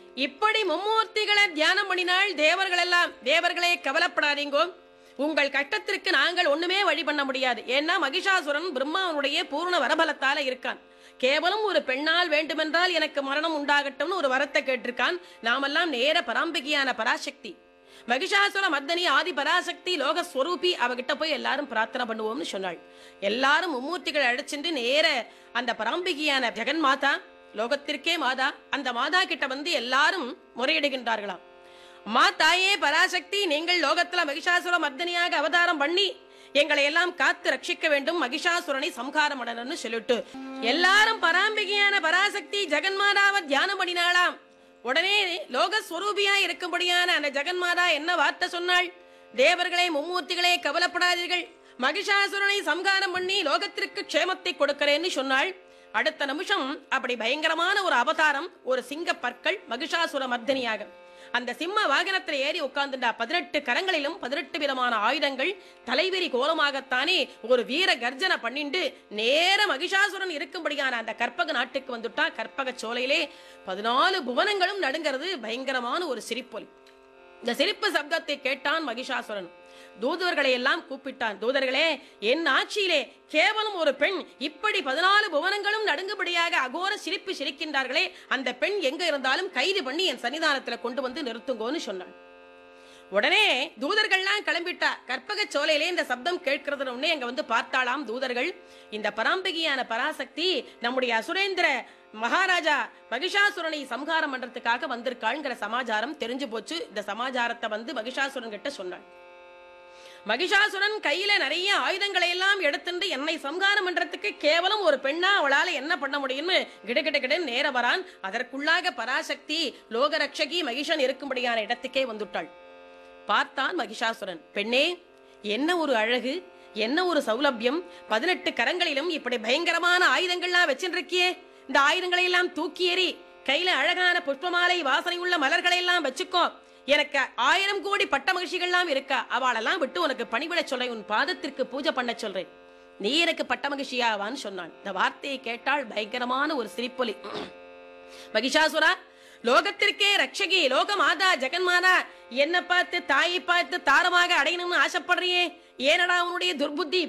இப்படி மும்மூர்த்திகளை தியானம் பண்ணினால் தேவர்கள் எல்லாம் தேவர்களே கவலைப்படாதீங்கோ உங்கள் கட்டத்திற்கு நாங்கள் ஒண்ணுமே வழி பண்ண முடியாது ஏன்னா மகிஷாசுரன் பிரம்மாவனுடைய பூர்ண வரபலத்தால இருக்கான் கேவலம் ஒரு பெண்ணால் வேண்டுமென்றால் எனக்கு மரணம் உண்டாகட்டும்னு ஒரு வரத்தை கேட்டிருக்கான் நாமெல்லாம் நேர பராம்பிகையான பராசக்தி மகிஷாசுர மர்தனி ஆதி பராசக்தி லோக ஸ்வரூபி அவகிட்ட போய் எல்லாரும் பிரார்த்தனை பண்ணுவோம்னு சொன்னாள் எல்லாரும் மும்மூர்த்திகள் அழைச்சிட்டு நேர அந்த பராம்பிகையான ஜெகன் மாதா லோகத்திற்கே மாதா அந்த மாதா கிட்ட வந்து எல்லாரும் முறையிடுகின்றார்களாம் அம்மா தாயே பராசக்தி நீங்கள் லோகத்துல மகிஷாசுர மர்தனியாக அவதாரம் பண்ணி எங்களை எல்லாம் காத்து ரட்சிக்க வேண்டும் மகிஷாசுரனை சம்ஹாரம் பண்ணணும்னு சொல்லிட்டு எல்லாரும் பராம்பிகையான பராசக்தி ஜெகன்மாதாவை தியானம் பண்ணினாளாம் உடனே லோகஸ்வரூபியா இருக்கும்படியான அந்த ஜெகன்மாதா என்ன வார்த்தை சொன்னாள் தேவர்களே மும்மூர்த்திகளே கவலைப்படாதீர்கள் மகிஷாசுரனை சம்ஹாரம் பண்ணி லோகத்திற்கு க்ஷேமத்தை கொடுக்கிறேன்னு சொன்னாள் அடுத்த நிமிஷம் அப்படி பயங்கரமான ஒரு அவதாரம் ஒரு சிங்க பற்கள் மகிஷாசுர மர்தனியாக அந்த சிம்ம வாகனத்துல ஏறி உட்கார்ந்துட்டா பதினெட்டு கரங்களிலும் பதினெட்டு விதமான ஆயுதங்கள் தலைவெறி கோலமாகத்தானே ஒரு வீர கர்ஜனை பண்ணிண்டு நேர மகிஷாசுரன் இருக்கும்படியான அந்த கற்பக நாட்டுக்கு வந்துட்டா கற்பக சோலையிலே பதினாலு புவனங்களும் நடுங்கிறது பயங்கரமான ஒரு சிரிப்பொலி இந்த சிரிப்பு சப்தத்தை கேட்டான் மகிஷாசுரன் தூதர்களை எல்லாம் கூப்பிட்டான் தூதர்களே என் ஆட்சியிலே கேவலம் ஒரு பெண் இப்படி பதினாலு புவனங்களும் நடுங்கும்படியாக அகோர சிரிப்பு சிரிக்கின்றார்களே அந்த பெண் எங்க இருந்தாலும் கைது பண்ணி என் சன்னிதானத்துல கொண்டு வந்து நிறுத்துங்கோன்னு சொன்னான் உடனே தூதர்கள்லாம் கிளம்பிட்டா கற்பக சோலையிலே இந்த சப்தம் கேட்கிறது உடனே அங்க வந்து பார்த்தாளாம் தூதர்கள் இந்த பராம்பிகையான பராசக்தி நம்முடைய அசுரேந்திர மகாராஜா மகிஷாசுரனை சம்ஹாரம் பண்றதுக்காக வந்திருக்காள்ங்கிற சமாச்சாரம் தெரிஞ்சு போச்சு இந்த சமாச்சாரத்தை வந்து மகிஷாசுரன் கிட்ட சொன்னாள் மகிஷாசுரன் கையில நிறைய ஆயுதங்களை எல்லாம் எடுத்துட்டு என்னை சம்ஹாரம் பண்றதுக்கு கேவலம் ஒரு பெண்ணா அவளால என்ன பண்ண முடியும்னு கிடகிட கிட நேர வரான் அதற்குள்ளாக பராசக்தி லோகரட்சகி மகிஷன் இருக்கும்படியான இடத்துக்கே வந்துட்டாள் பார்த்தான் மகிஷாசுரன் பெண்ணே என்ன ஒரு அழகு என்ன ஒரு சௌலபியம் பதினெட்டு கரங்களிலும் இப்படி பயங்கரமான ஆயுதங்கள்லாம் வச்சுருக்கியே இந்த ஆயுதங்களை எல்லாம் தூக்கி எறி கையில அழகான புஷ்பமாலை வாசனை உள்ள மலர்களை எல்லாம் வச்சுக்கோ எனக்கு ஆயிரம் கோடி பட்ட மகிழ்ச்சிகள்லாம் இருக்கா அவளெல்லாம் விட்டு உனக்கு பணிவிட சொல்றேன் உன் பாதத்திற்கு பூஜை பண்ண சொல்றேன் நீ எனக்கு பட்ட மகிழ்ச்சியாவான்னு சொன்னான் இந்த வார்த்தையை கேட்டால் பயங்கரமான ஒரு சிரிப்பொலி மகிஷாசுரா லோகத்திற்கே ரட்சகி லோக மாதா ஜெகன்மாதா என்ன பார்த்து தாயை பார்த்து தாரமாக அடையணும்னு ஆசைப்படுறியே ஏனடா உன்னுடைய துர்புத்தி